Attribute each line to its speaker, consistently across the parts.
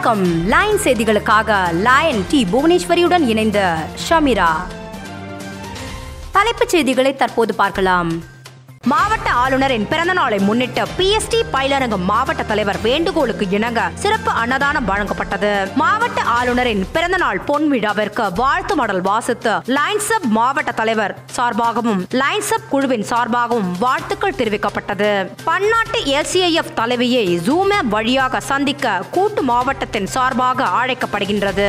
Speaker 1: வணக்கம் லைன் செய்திகளுக்காக line D புவனேஸ்வரியுடன் இணைந்த ஷமிரா தலைப்புச் செய்திகளை தற்போது பார்க்கலாம் மாவட்ட ஆளுநரின் பிறந்த நாளை முன்னிட்டு பிஎஸ்டி பயிலரங்கம் மாவட்ட தலைவர் வேண்டுகோளுக்கு இணங்க சிறப்பு அன்னதானம் வழங்கப்பட்டது மாவட்ட ஆளுநரின் பிறந்த நாள் பொன் விழாவிற்கு வாழ்த்து மடல் வாசித்து லைன்ஸ் அப் மாவட்ட தலைவர் சார்பாகவும் லைன்ஸ் அப் குழுவின் சார்பாகவும் வாழ்த்துக்கள் தெரிவிக்கப்பட்டது பன்னாட்டு எல்சிஐஎஃப் தலைவியை ஜூம் ஆப் வழியாக சந்திக்க கூட்டு மாவட்டத்தின் சார்பாக அழைக்கப்படுகின்றது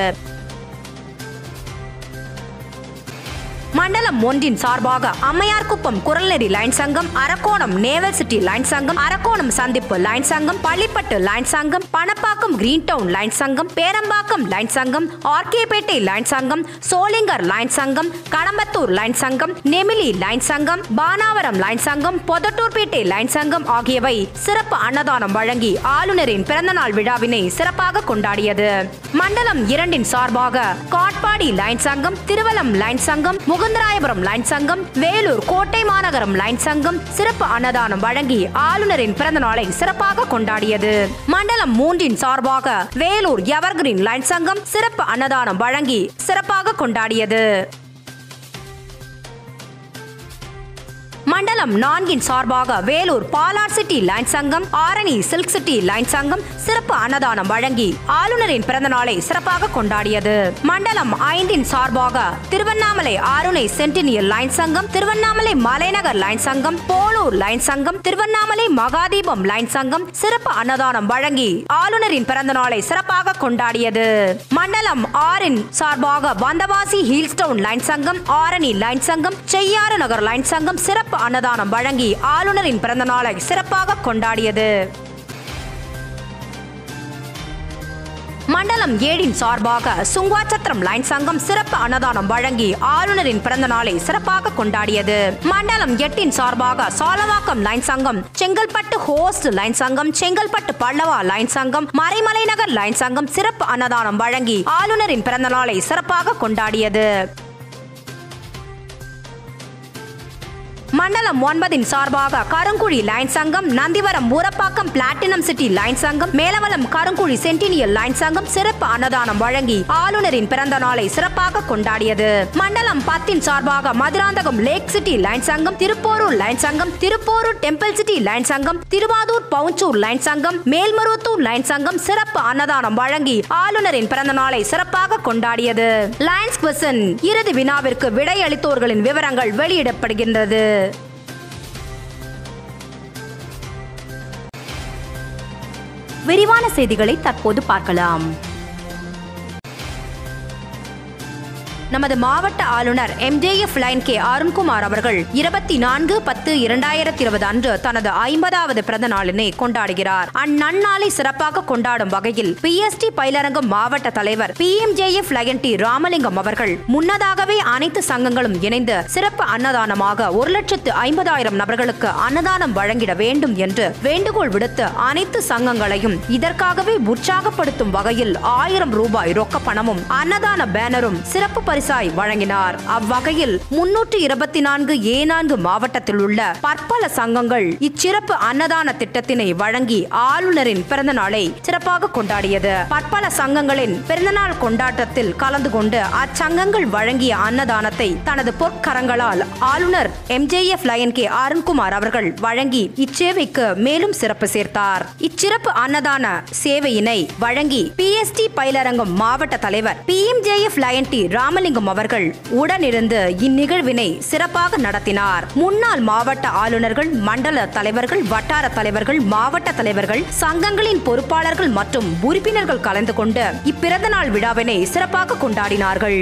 Speaker 1: மண்டலம் ஒன்றின் சார்பாக அம்மையார்குப்பம் குரல்நெறி லைன் சங்கம் அரக்கோணம் நேவல் சிட்டி லைன் சங்கம் அரக்கோணம் சந்திப்பு லைன் சங்கம் பள்ளிப்பட்டு லைன் சங்கம் பணப்பாக்கம் கிரீன் டவுன் லைன் சங்கம் பேரம்பாக்கம் லைன் சங்கம் ஆர்கேபேட்டை லைன் சங்கம் சோளிங்கர் லைன் சங்கம் கடம்பத்தூர் லைன் சங்கம் நெமிலி லைன் சங்கம் பானாவரம் லைன் சங்கம் பொதட்டூர்பேட்டை லைன் சங்கம் ஆகியவை சிறப்பு அன்னதானம் வழங்கி ஆளுநரின் பிறந்தநாள் விழாவினை சிறப்பாக கொண்டாடியது மண்டலம் இரண்டின் சார்பாக காட்பாடி லைன் சங்கம் திருவலம் லைன் சங்கம் முகுந்தராயபுரம் லைன் சங்கம் வேலூர் கோட்டை மாநகரம் லைன் சங்கம் சிறப்பு அன்னதானம் வழங்கி ஆளுநரின் பிறந்த நாளை சிறப்பாக கொண்டாடியது மண்டலம் மூன்றின் சார்பாக வேலூர் எவர்கிரீன் லைன் சங்கம் சிறப்பு அன்னதானம் வழங்கி சிறப்பாக கொண்டாடியது மண்டலம் நான்கின் சார்பாக வேலூர் பாலார் சிட்டி லைன் சங்கம் ஆரணி சில்க் சிட்டி லைன் சங்கம் சிறப்பு அன்னதானம் வழங்கி ஆளுநரின் பிறந்த நாளை சிறப்பாக கொண்டாடியது மண்டலம் ஐந்தின் சார்பாக திருவண்ணாமலை ஆருணை சென்டினியல் லைன் சங்கம் திருவண்ணாமலை மலைநகர் லைன் சங்கம் போலூர் லைன் சங்கம் திருவண்ணாமலை மகாதீபம் லைன் சங்கம் சிறப்பு அன்னதானம் வழங்கி ஆளுநரின் பிறந்த நாளை சிறப்பாக கொண்டாடியது மண்டலம் ஆறின் சார்பாக வந்தவாசி ஹீல்ஸ்டவுன் லைன் சங்கம் ஆரணி லைன் சங்கம் செய்யாறு நகர் லைன் சங்கம் சிறப்பு அன்னதானம் வழங்கி ஆளுநரின் பிறந்த நாளை சிறப்பாக கொண்டாடியது மண்டலம் ஏழின் சார்பாக சுங்குவாச்சத்திரம் லைன் சங்கம் சிறப்பு அன்னதானம் வழங்கி ஆளுநரின் பிறந்த நாளை சிறப்பாக கொண்டாடியது மண்டலம் எட்டின் சார்பாக சாலவாக்கம் லைன் சங்கம் செங்கல்பட்டு ஹோஸ்ட் லைன் சங்கம் செங்கல்பட்டு பல்லவா லைன் சங்கம் மறைமலை நகர் லைன் சங்கம் சிறப்பு அன்னதானம் வழங்கி ஆளுநரின் பிறந்த நாளை சிறப்பாக கொண்டாடியது மண்டலம் ஒன்பதின் சார்பாக கருங்குழி லைன் சங்கம் Nandivaram Urapakkam platinum city line சங்கம் மேலவலம் கருங்குழி சென்டினியல் லைன் சங்கம் சிறப்பு அன்னதானம் வழங்கி ஆளுநரின் பிறந்த நாளை சிறப்பாக கொண்டாடியது மண்டலம் பத்தின் சார்பாக மதுராந்தகம் லேக் சிட்டி லைன் சங்கம் திருப்போரூர் லைன் சங்கம் திருப்போரூர் டெம்பிள் சிட்டி லைன் சங்கம் திருவாதூர் பவுஞ்சூர் லைன் சங்கம் மேல்மருவத்தூர் லைன் சங்கம் சிறப்பு அன்னதானம் வழங்கி ஆளுநரின் பிறந்த நாளை சிறப்பாக கொண்டாடியது லைன்ஸ் குவசன் இறுதி வினாவிற்கு விடையளித்தோர்களின் விவரங்கள் வெளியிடப்படுகின்றது விரிவான செய்திகளை தற்போது பார்க்கலாம் நமது மாவட்ட ஆளுநர் எம்ஜேஎஃப் லைன் கே அருண்குமார் அவர்கள் இருபத்தி நான்கு பத்து இரண்டாயிரத்தி இருபது அன்று தனது ஐம்பதாவது பிறந்த நாளினை கொண்டாடுகிறார் அந்நன்னாளை சிறப்பாக கொண்டாடும் வகையில் பிஎஸ்டி பயிலரங்கம் மாவட்ட தலைவர் P M J F lion T Ramalingam அவர்கள் முன்னதாகவே அனைத்து சங்கங்களும் இணைந்து சிறப்பு அன்னதானமாக ஒரு லட்சத்து ஐம்பதாயிரம் நபர்களுக்கு அன்னதானம் வழங்கிட வேண்டும் என்று வேண்டுகோள் விடுத்து அனைத்து சங்கங்களையும் இதற்காகவே உற்சாகப்படுத்தும் வகையில் ஆயிரம் ரூபாய் ரொக்க பணமும் அன்னதான பேனரும் சிறப்பு பரிசாய் வழங்கினார் அவ்வகையில் முன்னூற்று இருபத்தி நான்கு ஏ நான்கு மாவட்டத்தில் உள்ள பற்பல சங்கங்கள் இச்சிறப்பு அன்னதான திட்டத்தினை வழங்கி ஆளுநரின் பிறந்த நாளை சிறப்பாக கொண்டாடியது பற்பல சங்கங்களின் பிறந்தநாள் கொண்டாட்டத்தில் கலந்து கொண்டு அச்சங்கங்கள் வழங்கிய அன்னதானத்தை தனது பொற்கரங்களால் ஆளுநர் எம்ஜேஎஃப் லயன் கே அருண்குமார் அவர்கள் வழங்கி இச்சேவைக்கு மேலும் சிறப்பு சேர்த்தார் இச்சிறப்பு அன்னதான சேவையினை வழங்கி பிஎஸ்டி பயிலரங்கம் மாவட்ட தலைவர் P M JF lion T Ramalingam அவர்கள் உடனிருந்து இந்நிகழ்வினை சிறப்பாக நடத்தினார் முன்னாள் மாவட்ட ஆளுநர்கள் மண்டல தலைவர்கள் வட்டார தலைவர்கள் மாவட்ட தலைவர்கள் சங்கங்களின் பொறுப்பாளர்கள் மற்றும் உறுப்பினர்கள் கலந்து கொண்டு இப்பிறந்த நாள் விழாவினை சிறப்பாக கொண்டாடினார்கள்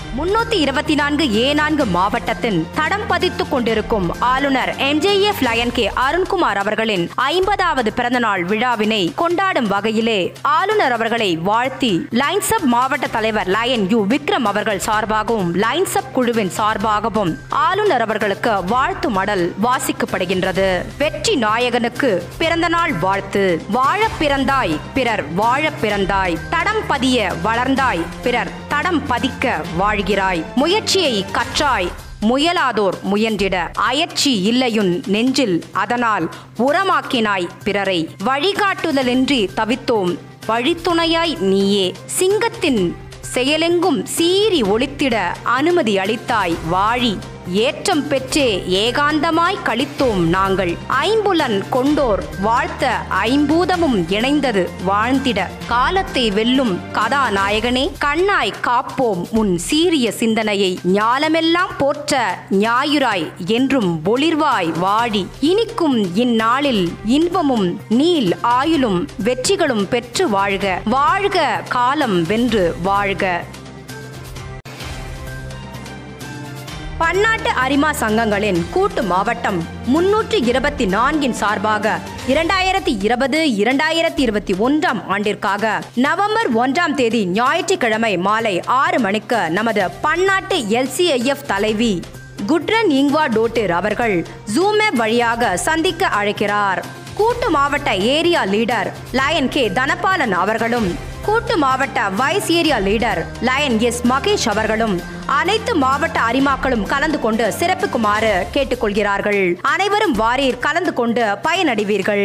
Speaker 1: முன்னூத்தி இருபத்தி நான்கு ஏ நான்கு மாவட்டத்தின் தடம் பதித்துக் கொண்டிருக்கும் ஆளுநர் எம்ஜேஎஃப் லயன் கே அருண்குமார் அவர்களின் ஐம்பதாவது பிறந்தநாள் விழாவினை கொண்டாடும் வகையிலே ஆளுநர் அவர்களை வாழ்த்தி லைன்ஸ் அப் மாவட்ட தலைவர் லயன் யு விக்ரம் அவர்கள் சார்பாகவும் லைன்ஸ் அப் குழுவின் சார்பாகவும் ஆளுநர் அவர்களுக்கு வாழ்த்து மடல் வாசிக்கப்படுகின்றது வெற்றி நாயகனுக்கு பிறந்தநாள் வாழ்த்து வாழ பிறந்தாய் பிறர் வாழ பிறந்தாய் தடம் பதிய வளர்ந்தாய் பிறர் தடம் பதிக்க வாழ்கிறாய் முயற்சியை கற்றாய் முயலாதோர் முயன்றிட அயற்சி இல்லையுன் நெஞ்சில் அதனால் உரமாக்கினாய் பிறரை வழிகாட்டுதலின்றி தவித்தோம் வழித்துணையாய் நீயே சிங்கத்தின் செயலெங்கும் சீறி ஒளித்திட அனுமதி அளித்தாய் வாழி ஏற்றம் பெற்றே ஏகாந்தமாய் கழித்தோம் நாங்கள் ஐம்புலன் கொண்டோர் வாழ்த்த ஐம்பூதமும் இணைந்தது வாழ்ந்திட காலத்தை வெல்லும் கதாநாயகனே கண்ணாய் காப்போம் உன் சீரிய சிந்தனையை ஞாலமெல்லாம் போற்ற ஞாயிறாய் என்றும் ஒளிர்வாய் வாழி இனிக்கும் இந்நாளில் இன்பமும் நீல் ஆயுளும் வெற்றிகளும் பெற்று வாழ்க வாழ்க காலம் வென்று வாழ்க பன்னாட்டு அரிமா சங்கங்களின் கூட்டு மாவட்டம் முன்னூற்று இருபத்தி நான்கின் சார்பாக இரண்டாயிரத்தி இருபது இரண்டாயிரத்தி இருபத்தி ஒன்றாம் ஆண்டிற்காக நவம்பர் ஒன்றாம் தேதி ஞாயிற்றுக்கிழமை மாலை ஆறு மணிக்கு நமது பன்னாட்டு எல்சிஐஎஃப் தலைவி குட்ரன் இங்வா டோட்டிர் அவர்கள் ஜூம் ஆப் வழியாக சந்திக்க அழைக்கிறார் கூட்டு மாவட்ட area leader lion K Dhanapalan அவர்களும் கூட்டு மாவட்ட vice area leader lion S Mahesh அவர்களும் அனைத்து மாவட்ட அரிமாக்களும் கலந்து கொண்டு சிறப்புக்குமாறு கேட்டுக்கொள்கிறார்கள் அனைவரும் வாரீர் கலந்து கொண்டு பயனடைவீர்கள்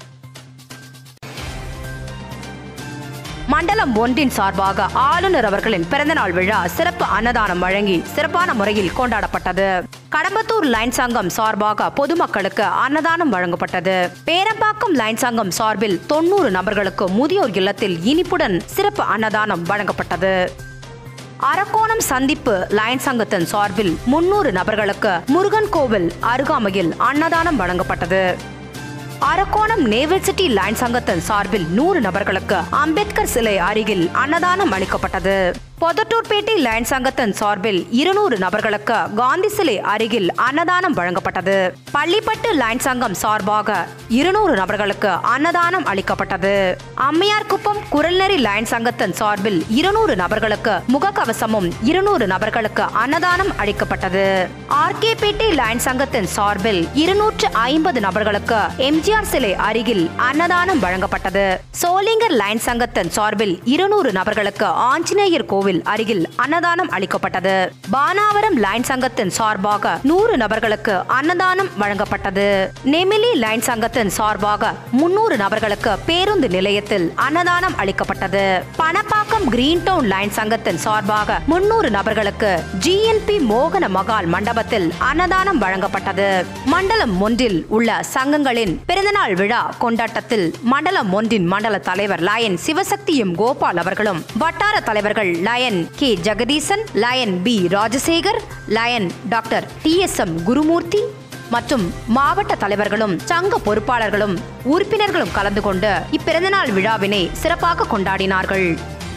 Speaker 1: மண்டலம் ஒன்றின் சார்பாக ஆளுநர் அவர்களின் பிறந்தநாள் விழா சிறப்பு அன்னதானம் வழங்கி சிறப்பான முறையில் கொண்டாடப்பட்டது கடம்பத்தூர் லைன் சங்கம் சார்பாக பொதுமக்களுக்கு அன்னதானம் வழங்கப்பட்டது பேரம்பாக்கம் லைன் சங்கம் சார்பில் தொண்ணூறு நபர்களுக்கு முதியோர் இல்லத்தில் இனிப்புடன் சிறப்பு அன்னதானம் வழங்கப்பட்டது அரக்கோணம் சந்திப்பு லயன் சங்கத்தின் சார்பில் முன்னூறு நபர்களுக்கு முருகன் கோவில் அருகாமையில் அன்னதானம் வழங்கப்பட்டது அரக்கோணம் நேவல் சிட்டி லைன் சங்கத்தின் சார்பில் நூறு நபர்களுக்கு அம்பேத்கர் சிலை அருகில் அன்னதானம் அளிக்கப்பட்டது பொதட்டூர்பேட்டை லைன் சங்கத்தின் சார்பில் இருநூறு நபர்களுக்கு காந்தி சிலை அருகில் அன்னதானம் வழங்கப்பட்டது பள்ளிப்பட்டு லைன் சங்கம் சார்பாக இருநூறு நபர்களுக்கு அன்னதானம் அளிக்கப்பட்டது அம்மையார்குப்பம் குரல்நெறி லைன் சங்கத்தின் சார்பில் இருநூறு நபர்களுக்கு முகக்கவசமும் இருநூறு நபர்களுக்கு அன்னதானம் அளிக்கப்பட்டது ஆர்கேபேட்டை லைன் சங்கத்தின் சார்பில் இருநூற்று ஐம்பது நபர்களுக்கு எம்ஜிஆர் சிலை அருகில் அன்னதானம் வழங்கப்பட்டது சோளிங்கர் லைன் சங்கத்தின் சார்பில் இருநூறு நபர்களுக்கு ஆஞ்சநேயர் கோவில் அருகில் அன்னதானம் அளிக்கப்பட்டது பானாவரம் லைன் சங்கத்தின் சார்பாக நூறு நபர்களுக்கு அன்னதானம் வழங்கப்பட்டது நெமிலி லைன் சங்கத்தின் சார்பாக முன்னூறு நபர்களுக்கு பேருந்து நிலையத்தில் அன்னதானம் அளிக்கப்பட்டது பணப்பாக்கம் கிரீன் டவுன் லைன் சங்கத்தின் சார்பாக முன்னூறு நபர்களுக்கு ஜிஎன்பி மோகன மகால் மண்டபத்தில் அன்னதானம் வழங்கப்பட்டது மண்டலம் ஒன்றில் உள்ள சங்கங்களின் பிறந்தநாள் விழா கொண்டாட்டத்தில் மண்டலம் ஒன்றின் மண்டல தலைவர் லயன் சிவசக்தியும் கோபால் அவர்களும் வட்டார தலைவர்கள் lion K Jagadeesan lion P Rajasekar lion doctor D S M Gurumoorthy மற்றும் மாவட்ட தலைவர்களும் சங்க பொறுப்பாளர்களும் உறுப்பினர்களும் கலந்து கொண்டு இப்பிறந்தநாள் விழாவினை சிறப்பாக கொண்டாடினார்கள்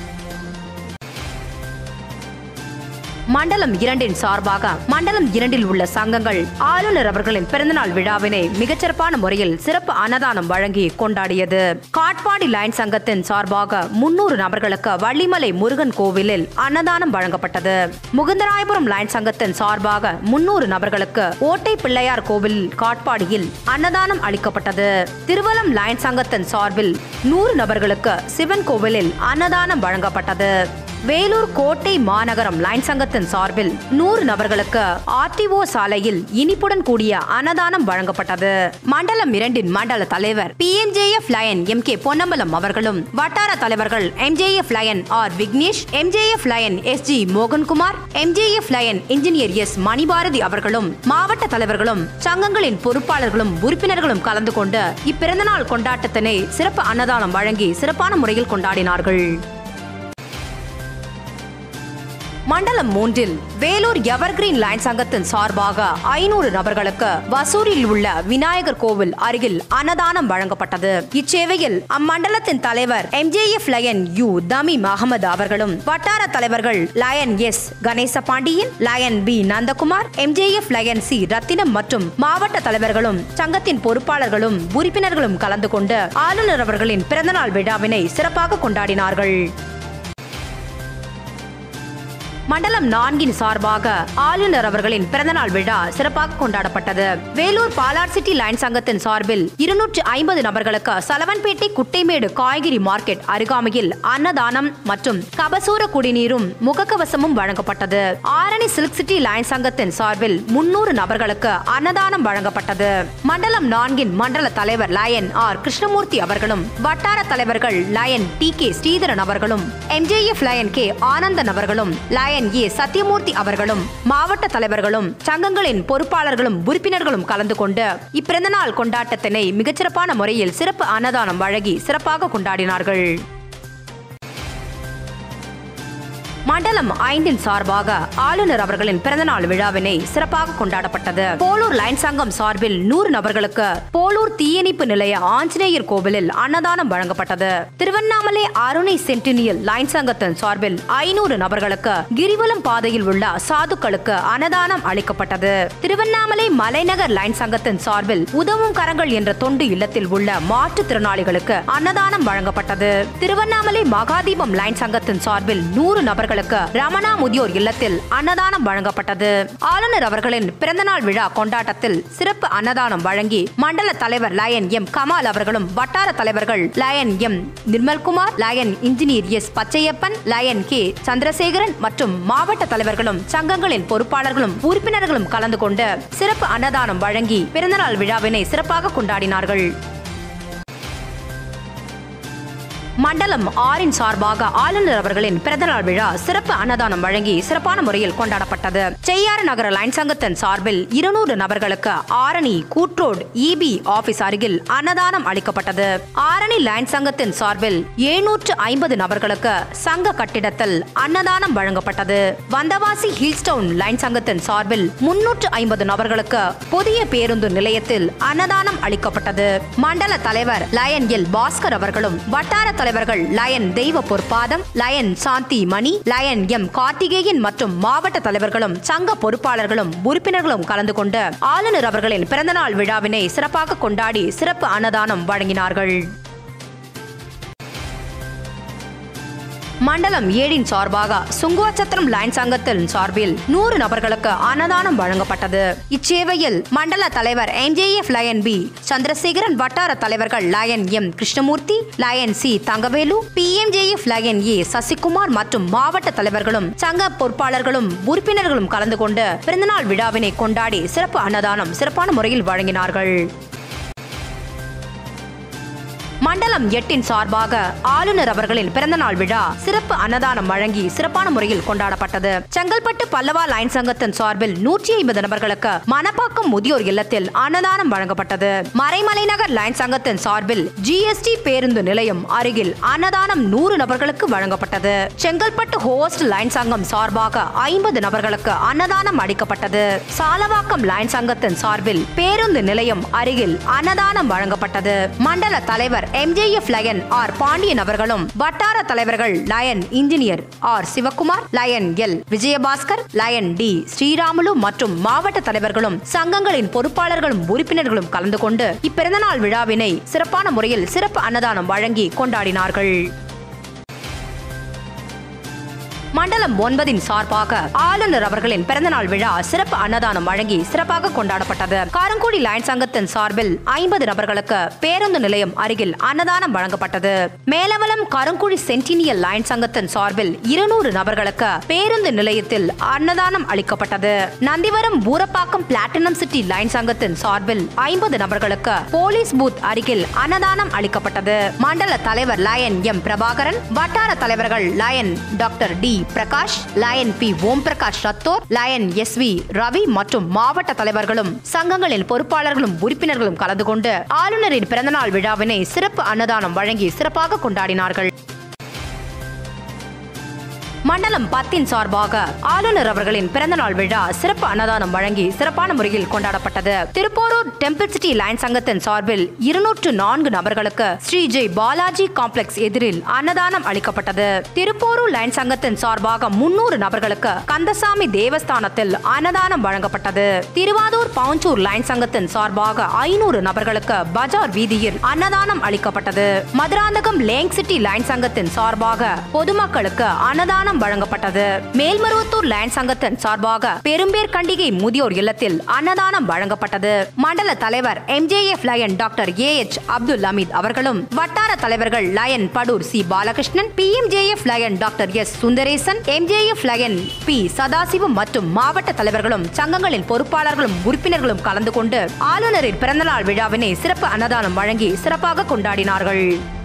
Speaker 1: மண்டலம் இரண்டின் சார்பாக மண்டலம் இரண்டில் உள்ள சங்கங்கள் ஆளுநர் அவர்களின் பிறந்தநாள் விழாவினை மிகச்சிறப்பான முறையில் சிறப்பு அன்னதானம் வழங்கி கொண்டாடியது காட்பாடி லைன் சங்கத்தின் சார்பாக முன்னூறு நபர்களுக்கு வள்ளிமலை முருகன் கோவிலில் அன்னதானம் வழங்கப்பட்டது முகுந்தராயபுரம் லைன் சங்கத்தின் சார்பாக முன்னூறு நபர்களுக்கு ஓட்டை பிள்ளையார் கோவில் காட்பாடியில் அன்னதானம் அளிக்கப்பட்டது திருவலம் லைன் சங்கத்தின் சார்பில் நூறு நபர்களுக்கு சிவன் கோவிலில் அன்னதானம் வழங்கப்பட்டது வேலூர் கோட்டை மாநகரம் லைன் சங்கத்தின் சார்பில் நூறு நபர்களுக்கு ஆர்டிஓ சாலையில் இனிப்புடன் கூடிய அன்னதானம் வழங்கப்பட்டது மண்டலம் இரண்டின் மண்டல தலைவர் P MJF lion M K Ponnambalam அவர்களும் வட்டார தலைவர்கள் MJF lion R Vignesh MJF lion S G Mohankumar MJF lion engineer S Manibharathi அவர்களும் மாவட்ட தலைவர்களும் சங்கங்களின் பொறுப்பாளர்களும் உறுப்பினர்களும் கலந்து கொண்டு இப்பிறந்தநாள் கொண்டாட்டத்தினை சிறப்பு அன்னதானம் வழங்கி சிறப்பான முறையில் கொண்டாடினார்கள் மண்டலம் மூன்றில் வேலூர் எவர்கிரீன் லைன் சங்கத்தின் சார்பாக ஐநூறு நபர்களுக்கு வசூரில் உள்ள விநாயகர் கோவில் அருகில் அன்னதானம் வழங்கப்பட்டது இச்சேவையில் அம்மண்டலத்தின் தலைவர் MJF lion U Tameem Ahamed அவர்களும் வட்டார தலைவர்கள் lion S Ganesa Pandian lion P Nandakumar MJF lion C Rathinam மற்றும் மாவட்ட தலைவர்களும் சங்கத்தின் பொறுப்பாளர்களும் உறுப்பினர்களும் கலந்து கொண்டு ஆளுநர் அவர்களின் பிறந்தநாள் விழாவினை சிறப்பாக கொண்டாடினார்கள் மண்டலம் நான்கின் சார்பாக ஆளுநர் அவர்களின் பிறந்தநாள் விழா சிறப்பாக கொண்டாடப்பட்டது வேலூர் பாலார் சிட்டி லைன் சங்கத்தின் சார்பில் இருநூற்று ஐம்பது நபர்களுக்கு சலவன்பேட்டை குட்டைமேடு காய்கறி மார்க்கெட் அருகாமையில் அன்னதானம் மற்றும் கபசூர குடிநீரும் முகக்கவசமும் வழங்கப்பட்டது ஆரணி சில்க் சிட்டி லைன் சங்கத்தின் சார்பில் முன்னூறு நபர்களுக்கு அன்னதானம் வழங்கப்பட்டது மண்டலம் நான்கின் மண்டல தலைவர் லயன் ஆர் கிருஷ்ணமூர்த்தி அவர்களும் வட்டார தலைவர்கள் லயன் டி கே ஸ்ரீதரன் அவர்களும் எம்ஜேஎஃப் லயன் கே ஆனந்தன் அவர்களும் லயன் ஏ சத்யமூர்த்தி அவர்களும் மாவட்ட தலைவர்களும் சங்கங்களின் பொறுப்பாளர்களும் உறுப்பினர்களும் கலந்து கொண்டு இப்பிறந்தநாள் கொண்டாட்டத்தினை மிகச்சிறப்பான முறையில் சிறப்பு அன்னதானம் வழங்கி சிறப்பாக கொண்டாடினார்கள் மண்டலம் ஐந்தின் சார்பாக ஆளுநர் அவர்களின் பிறந்தநாள் விழாவினை சிறப்பாக கொண்டாடப்பட்டது போலூர் லைன் சங்கம் சார்பில் நூறு நபர்களுக்கு போலூர் தீயணைப்பு நிலைய ஆஞ்சநேயர் கோவிலில் அன்னதானம் வழங்கப்பட்டது திருவண்ணாமலை அருணை சென்டினியல் லைன் சங்கத்தின் சார்பில் ஐநூறு நபர்களுக்கு கிரிவலம் பாதையில் உள்ள சாதுக்களுக்கு அன்னதானம் அளிக்கப்பட்டது திருவண்ணாமலை மலைநகர் லைன் சங்கத்தின் சார்பில் உதவும் கரங்கள் என்ற தொண்டு இல்லத்தில் உள்ள மாற்றுத்திறனாளிகளுக்கு அன்னதானம் வழங்கப்பட்டது திருவண்ணாமலை மகாதீபம் லைன் சங்கத்தின் சார்பில் நூறு நபர்களுக்கு ரமணா முதியோர் இல்லத்தில் அன்னதானம் வழங்கப்பட்டது ஆளுநர் அவர்களின் பிறந்தநாள் விழா கொண்டாட்டத்தில் சிறப்பு அன்னதானம் வழங்கி மண்டல தலைவர் லயன் எம் கமால் அவர்களும் வட்டார தலைவர்கள் lion M Nirmalkumar lion engineer S Pachaiyappan lion K Chandrasekaran மற்றும் மாவட்ட தலைவர்களும் சங்கங்களின் பொறுப்பாளர்களும் உறுப்பினர்களும் கலந்து கொண்டு சிறப்பு அன்னதானம் வழங்கி பிறந்தநாள் விழாவினை சிறப்பாக கொண்டாடினார்கள் மண்டலம் ஆறின் சார்பாக ஆளுநர் அவர்களின் பிறந்தநாள் விழா சிறப்பு அன்னதானம் வழங்கி சிறப்பான முறையில் கொண்டாடப்பட்டது செய்யாறு நகர லைன் சங்கத்தின் சார்பில் இருநூறு நபர்களுக்கு ஆரணி கூட்ரோட் இபி ஆபீஸ் அருகில் அன்னதானம் அளிக்கப்பட்டது ஆரணி லைன் சங்கத்தின் சார்பில் எழுநூற்று ஐம்பது நபர்களுக்கு சங்க கட்டிடத்தில் அன்னதானம் வழங்கப்பட்டது வந்தவாசி ஹில்ஸ்டவுன் லைன் சங்கத்தின் சார்பில் முன்னூற்று ஐம்பது நபர்களுக்கு புதிய பேருந்து நிலையத்தில் அன்னதானம் அளிக்கப்பட்டது மண்டல தலைவர் லயன் எல் பாஸ்கர் அவர்களும் வட்டார தலைவர்கள் lion Deiva Porpatham lion Shanthi Mani lion M Karthikeyan மற்றும் மாவட்ட தலைவர்களும் சங்க பொறுப்பாளர்களும் உறுப்பினர்களும் கலந்து கொண்டு ஆளுநர் அவர்களின் பிறந்தநாள் விழாவினை சிறப்பாக கொண்டாடி சிறப்பு அன்னதானம் வழங்கினார்கள் மண்டலம் ஏழின் சார்பாக சுங்குவச்சத்திரம் லைன் சங்கத்தின் சார்பில் நூறு நபர்களுக்கு அன்னதானம் வழங்கப்பட்டது இச்சேவையில் மண்டல தலைவர் எம்ஜேஎஃப் லயன் பி சந்திரசேகரன் வட்டார தலைவர்கள் lion M Krishnamurthy lion C Thangavelu PMJF lion A Sasikumar மற்றும் மாவட்ட தலைவர்களும் சங்க பொறுப்பாளர்களும் உறுப்பினர்களும் கலந்து கொண்டு பிறந்தநாள் விழாவினை கொண்டாடி சிறப்பு அன்னதானம் சிறப்பான முறையில் வழங்கினார்கள் மண்டலம் எட்டின் சார்பாக ஆளுநர் அவர்களின் பிறந்தநாள் விழா சிறப்பு அன்னதானம் வழங்கி சிறப்பான முறையில் கொண்டாடப்பட்டது செங்கல்பட்டு பல்லவா லைன் சங்கத்தின் சார்பில் நூற்றி ஐம்பது நபர்களுக்கு மணப்பாக்கம் முதியோர் இல்லத்தில் அன்னதானம் வழங்கப்பட்டது மறைமலை நகர் லைன் சங்கத்தின் சார்பில் ஜிஎஸ்டி பேருந்து நிலையம் அருகில் அன்னதானம் நூறு நபர்களுக்கு வழங்கப்பட்டது செங்கல்பட்டு ஹோஸ்ட் லைன் சங்கம் சார்பாக ஐம்பது நபர்களுக்கு அன்னதானம் அளிக்கப்பட்டது சாலவாக்கம் லைன் சங்கத்தின் சார்பில் பேருந்து நிலையம் அருகில் அன்னதானம் வழங்கப்பட்டது மண்டல தலைவர் எம்ஜேஎஃப் லயன் ஆர் பாண்டியன் அவர்களும் வட்டார தலைவர்கள் lion engineer R Sivakumar lion L Vijayabaskar lion D Sriramulu மற்றும் மாவட்ட தலைவர்களும் சங்கங்களின் பொறுப்பாளர்களும் உறுப்பினர்களும் கலந்து கொண்டு இப்பிறந்தநாள் விழாவினை சிறப்பான முறையில் சிறப்பு அன்னதானம் வழங்கி கொண்டாடினார்கள் மண்டலம் ஒன்பதின் சார்பாக ஆளுநர் அவர்களின் பிறந்தநாள் விழா சிறப்பு அன்னதானம் வழங்கி சிறப்பாக கொண்டாடப்பட்டது காரங்குடி லைன் சங்கத்தின் சார்பில் ஐம்பது நபர்களுக்கு பேருந்து நிலையம் அருகில் அன்னதானம் வழங்கப்பட்டது மேலவலம் கருங்குழி சென்டினியல் லைன் சங்கத்தின் சார்பில் இருநூறு நபர்களுக்கு பேருந்து நிலையத்தில் அன்னதானம் அளிக்கப்பட்டது Nandivaram Urapakkam platinum city line சங்கத்தின் சார்பில் ஐம்பது நபர்களுக்கு போலீஸ் பூத் அருகில் அன்னதானம் அளிக்கப்பட்டது மண்டல தலைவர் லயன் எம் பிரபாகரன் வட்டார தலைவர்கள் lion doctor D Prakash lion P Om Prakash Rathore lion S V Ravi மற்றும் மாவட்ட தலைவர்களும் சங்கங்களின் பொறுப்பாளர்களும் உறுப்பினர்களும் கலந்து கொண்டு ஆளுநரின் பிறந்தநாள் விழாவினை சிறப்பு அன்னதானம் வழங்கி சிறப்பாக கொண்டாடினார்கள் மண்டலம் பத்தின் சார்பாக ஆளுநர் அவர்களின் பிறந்தநாள் விழா சிறப்பு அன்னதானம் வழங்கி சிறப்பான முறையில் கொண்டாடப்பட்டது திருப்போரூர் டெம்பிள் சிட்டி லைன் சங்கத்தின் சார்பில் இருநூற்று நான்கு நபர்களுக்கு ஸ்ரீ ஜெய் பாலாஜி காம்ப்ளெக்ஸ் எதிரில் அன்னதானம் அளிக்கப்பட்டது திருப்போரூர் லைன் சங்கத்தின் சார்பாக முன்னூறு நபர்களுக்கு கந்தசாமி தேவஸ்தானத்தில் அன்னதானம் வழங்கப்பட்டது திருவாதூர் பாஞ்சூர் லைன் சங்கத்தின் சார்பாக ஐநூறு நபர்களுக்கு பஜார் வீதியில் அன்னதானம் அளிக்கப்பட்டது மதுராந்தகம் லேங் சிட்டி லைன் சங்கத்தின் சார்பாக பொதுமக்களுக்கு அன்னதானம் வழங்கப்பட்டது மேல்மருவத்தூர் லைன் சங்கத்தின் சார்பாக பெரும்பேர் கண்டிகை முதியோர் இல்லத்தில் அன்னதானம் வழங்கப்பட்டது மண்டல தலைவர் MJF lion doctor A H Abdul Hameed அவர்களும் வட்டார தலைவர்கள் lion Padur C Balakrishnan P MJF lion doctor S Sundaresan MJF lion P Sadasivam மற்றும் மாவட்ட தலைவர்களும் சங்கங்களின் பொறுப்பாளர்களும் உறுப்பினர்களும் கலந்து கொண்டு ஆளுநரின் பிறந்தநாள் விழாவினை சிறப்பு அன்னதானம் வழங்கி சிறப்பாக கொண்டாடினார்கள்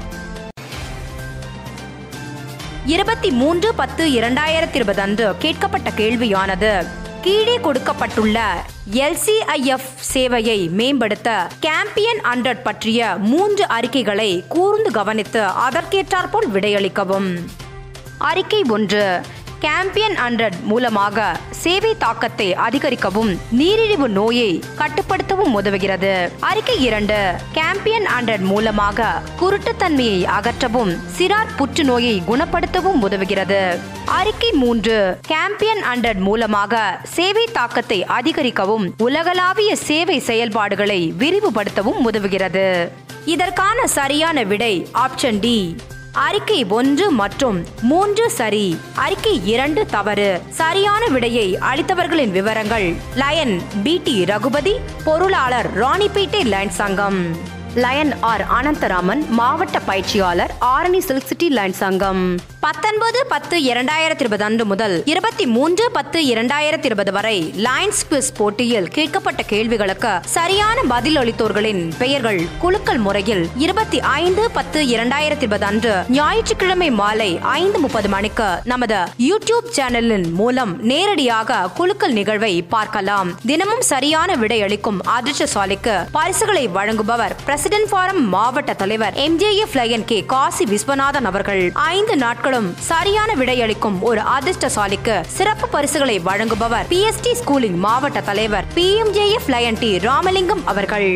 Speaker 1: இருபத்தி மூன்று பத்து இரண்டாயிரத்தி இருபது அன்று கேட்கப்பட்ட கேள்வியானது கீழே கொடுக்கப்பட்டுள்ள எல்சிஐஎஃப் சேவையை மேம்படுத்த கேம்பியன் ஹண்ட்ரட் பற்றிய மூன்று அறிக்கைகளை கூர்ந்து கவனித்து அதற்கேற்றாற்போல் விடையளிக்கவும் அறிக்கை ஒன்று கேம்பியன் ஹண்ட்ரட் மூலமாக சேவை தாக்கத்தை அதிகரிக்கவும் நீரிழிவு நோயை கட்டுப்படுத்தவும் உதவுகிறது அறிக்கை இரண்டு கேம்பியன் ஹண்ட்ரட் மூலமாக குருட்டுத்தன்மையை அகற்றவும் சிறார் புற்றுநோயை குணப்படுத்தவும் உதவுகிறது அறிக்கை மூன்று கேம்பியன் ஹண்ட்ரட் மூலமாக சேவை தாக்கத்தை அதிகரிக்கவும் உலகளாவிய சேவை செயல்பாடுகளை விரிவுபடுத்தவும் உதவுகிறது இதற்கான சரியான விடை ஆப்ஷன் டி அறிக்கை ஒன்று மற்றும் மூன்று சரி அறிக்கை இரண்டு தவறு சரியான விடையை அளித்தவர்களின் விவரங்கள் லயன் பி டி ரகுபதி பொருளாளர் ராணிப்பேட்டை லைன் சங்கம் லயன் ஆர் அனந்தராமன் மாவட்ட பயிற்சியாளர் ஆரணி சில்க் சிட்டி லைன் சங்கம் பத்தொன்பது பத்து இரண்டாயிரத்தி இருபது அன்று முதல் இருபத்தி மூன்று பத்து இரண்டாயிரத்தி இருபது வரை லைன்ஸ் குவிஸ் போட்டியில் கேட்கப்பட்ட கேள்விகளுக்கு சரியான பதில் அளித்தோர்களின் பெயர்கள் குலுக்கல் முறையில் இருபத்தி ஐந்து பத்து இரண்டாயிரத்தி இருபது அன்று ஞாயிற்றுக்கிழமை மாலை ஐந்து முப்பது மணிக்கு நமது யூடியூப் சேனலின் மூலம் நேரடியாக குலுக்கல் நிகழ்வை பார்க்கலாம் தினமும் சரியான விடை அளிக்கும் அதிர்ஷ்டசாலிக்கு பரிசுகளை வழங்குபவர் பிரசிடென்ட் ஃபாரம் மாவட்ட தலைவர் MJF lion K Kasi Viswanathan அவர்கள் ஐந்து நாட்களும் சரியான விடையளிக்கும் ஒரு அதிர்ஷ்டசாலிக்கு சிறப்பு பரிசுகளை வழங்குபவர் பிஎஸ்டி ஸ்கூலிங் மாவட்ட தலைவர் பிஎம்ஜேஎஃப் லயன் டி ராமலிங்கம் அவர்கள்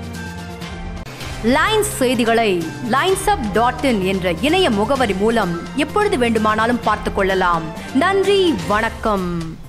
Speaker 1: லைன்ஸ் செய்திகளை லைன்ஸ் அப் டாட் இன் என்ற இணைய முகவரி மூலம் எப்பொழுது வேண்டுமானாலும் பார்த்துக் கொள்ளலாம் நன்றி வணக்கம்